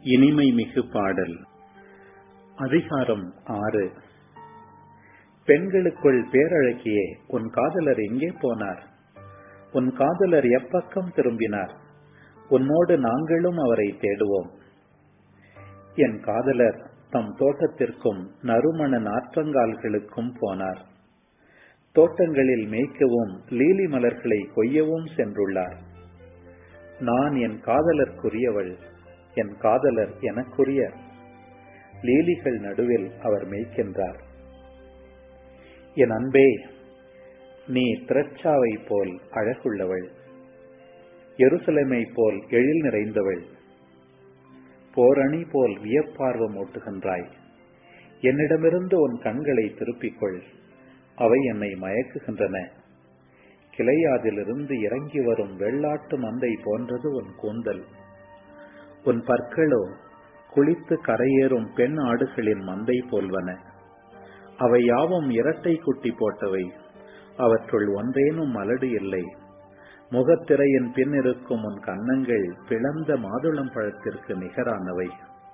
இனிமை மிகு பாடல் அதிகாரம் ஆறு பெண்களுக்குள் பேரழகியே உன் காதலர் எங்கே போனார் உன் காதலர் எப்பக்கம் திரும்பினார் உன்னோடு நாங்களும் அவரை தேடுவோம் என் காதலர் தம் தோட்டத்திற்கும் நறுமண நாற்றங்கால்களுக்கும் போனார் தோட்டங்களில் மேய்க்கவும் லீலி மலர்களை கொய்யவும் சென்றுள்ளார் நான் என் காதலர்க்குரியவள் என் காதலர் எனக்குரிய லீலிகள் நடுவில் அவர் மேய்க்கின்றார் என் அன்பே நீ திரட்சாவை போல் அழகுள்ளவள் எருசலேமை போல் எழில் நிறைந்தவள் போரணி போல் வியப்பார்வம் ஊட்டுகின்றாய் என்னிடமிருந்து உன் கண்களை திருப்பிக்கொள் அவை என்னை மயக்குகின்றன கிளையாதிலிருந்து இறங்கி வரும் வெள்ளாட்டு மந்தை போன்றது உன் கூந்தல் உன் பற்களோ குளித்து கரையேறும் பெண் ஆடுகளின் மந்தை போல்வன அவை யாவும் இரட்டை குட்டி போட்டவை அவற்றுள் ஒன்றேனும் மலடு இல்லை முகத்திரையின் பின் இருக்கும் உன் கன்னங்கள் பிளந்த மாதுளம் பழத்திற்கு நிகரானவை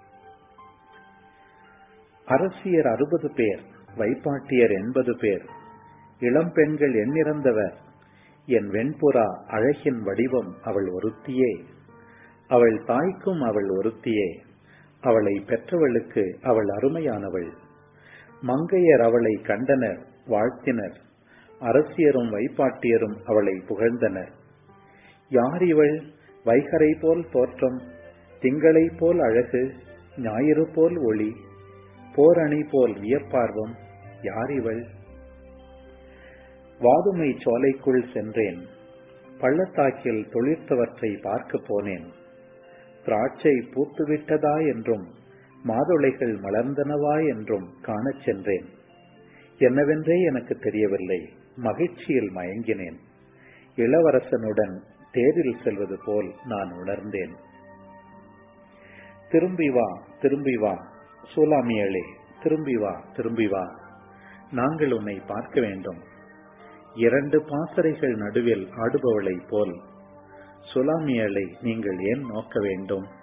அரசியர் அறுபது பேர் வைப்பாட்டியர் எண்பது பேர் இளம் பெண்கள் எண்ணிறந்தவர் என் வெண்புறா அழகின் வடிவம் அவள் ஒருத்தியே அவள் தாய்க்கும் அவள் ஒருத்தியே அவளை பெற்றவளுக்கு அவள் அருமையானவள் மங்கையர் அவளை கண்டனர் வாழ்த்தினர் அரசியரும் வைப்பாட்டியரும் அவளை புகழ்ந்தனர் யார் இவள் வைகரை போல் தோற்றம் திங்களை போல் அழகு ஞாயிறு போல் ஒளி போரணி போல் வியப்பார்வம் யார் இவள் வாதுமை சோலைக்குள் சென்றேன் பள்ளத்தாக்கில் தொழிர்த்தவற்றை பார்க்க போனேன் திராட்சை பூத்துவிட்டதா என்றும் மாதுளைகள் மலர்ந்தனவா என்றும் காணச் சென்றேன் என்னவென்றே எனக்கு தெரியவில்லை மகிழ்ச்சியில் மயங்கினேன் இளவரசனுடன் தேரில் செல்வது போல் நான் உணர்ந்தேன் திரும்பி வா திரும்பி வா சூலாமியளே திரும்பி வா திரும்பி வா நாங்கள் உன்னை பார்க்க வேண்டும் இரண்டு பாசறைகள் நடுவில் ஆடுபவளை போல் சுலாமியலை நீங்கள் ஏன் நோக்க வேண்டும்